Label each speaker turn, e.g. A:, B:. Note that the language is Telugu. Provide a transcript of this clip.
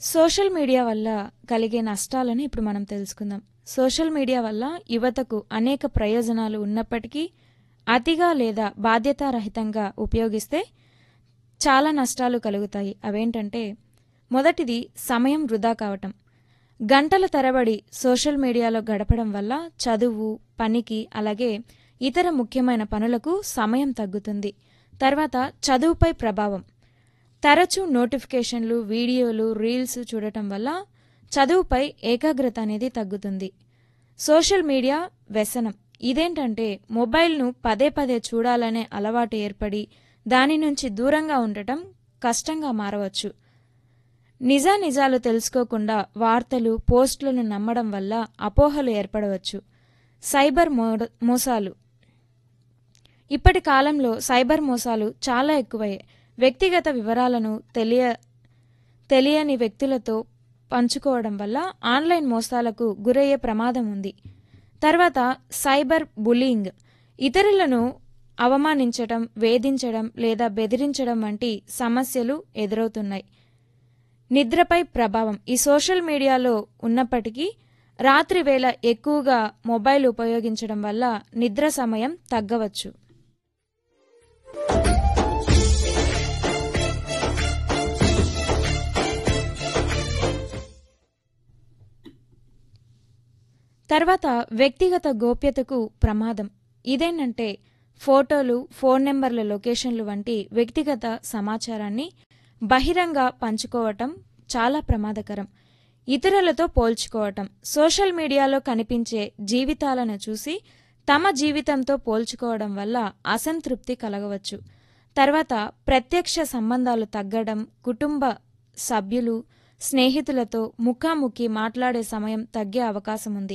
A: సోషల్ మీడియా వల్ల కలిగే నష్టాలను ఇప్పుడు మనం తెలుసుకుందాం సోషల్ మీడియా వల్ల యువతకు అనేక ప్రయోజనాలు ఉన్నప్పటికీ అతిగా లేదా బాధ్యతారహితంగా ఉపయోగిస్తే చాలా నష్టాలు కలుగుతాయి అవేంటంటే మొదటిది సమయం వృధా కావటం గంటల తరబడి సోషల్ మీడియాలో గడపడం వల్ల చదువు పనికి అలాగే ఇతర ముఖ్యమైన పనులకు సమయం తగ్గుతుంది తర్వాత చదువుపై ప్రభావం తరచూ నోటిఫికేషన్లు వీడియోలు రీల్స్ చూడటం వల్ల చదువుపై ఏకాగ్రత అనేది తగ్గుతుంది సోషల్ మీడియా వ్యసనం ఇదేంటంటే మొబైల్ను పదే పదే చూడాలనే అలవాటు ఏర్పడి దాని నుంచి దూరంగా ఉండటం కష్టంగా మారవచ్చు నిజానిజాలు తెలుసుకోకుండా వార్తలు పోస్టులను నమ్మడం వల్ల అపోహలు ఏర్పడవచ్చు సైబర్ మో మోసాలు ఇప్పటి కాలంలో సైబర్ మోసాలు చాలా ఎక్కువయ్యాయి వ్యక్తిగత వివరాలను తెలియ తెలియని వ్యక్తులతో పంచుకోవడం వల్ల ఆన్లైన్ మోసాలకు గురయ్యే ప్రమాదం ఉంది తర్వాత సైబర్ బులింగ్ ఇతరులను అవమానించడం వేధించడం లేదా బెదిరించడం వంటి సమస్యలు ఎదురవుతున్నాయి నిద్రపై ప్రభావం ఈ సోషల్ మీడియాలో ఉన్నప్పటికీ రాత్రి వేళ ఎక్కువగా మొబైల్ ఉపయోగించడం వల్ల నిద్ర సమయం తగ్గవచ్చు తర్వాత వ్యక్తిగత గోప్యతకు ప్రమాదం ఇదేంటంటే ఫోటోలు ఫోన్ నెంబర్ల లొకేషన్లు వంటి వ్యక్తిగత సమాచారాన్ని బహిరంగ పంచుకోవటం చాలా ప్రమాదకరం ఇతరులతో పోల్చుకోవటం సోషల్ మీడియాలో కనిపించే జీవితాలను చూసి తమ జీవితంతో పోల్చుకోవడం వల్ల అసంతృప్తి కలగవచ్చు తర్వాత ప్రత్యక్ష సంబంధాలు తగ్గడం కుటుంబ సభ్యులు స్నేహితులతో ముఖాముఖి మాట్లాడే సమయం తగ్గే అవకాశం ఉంది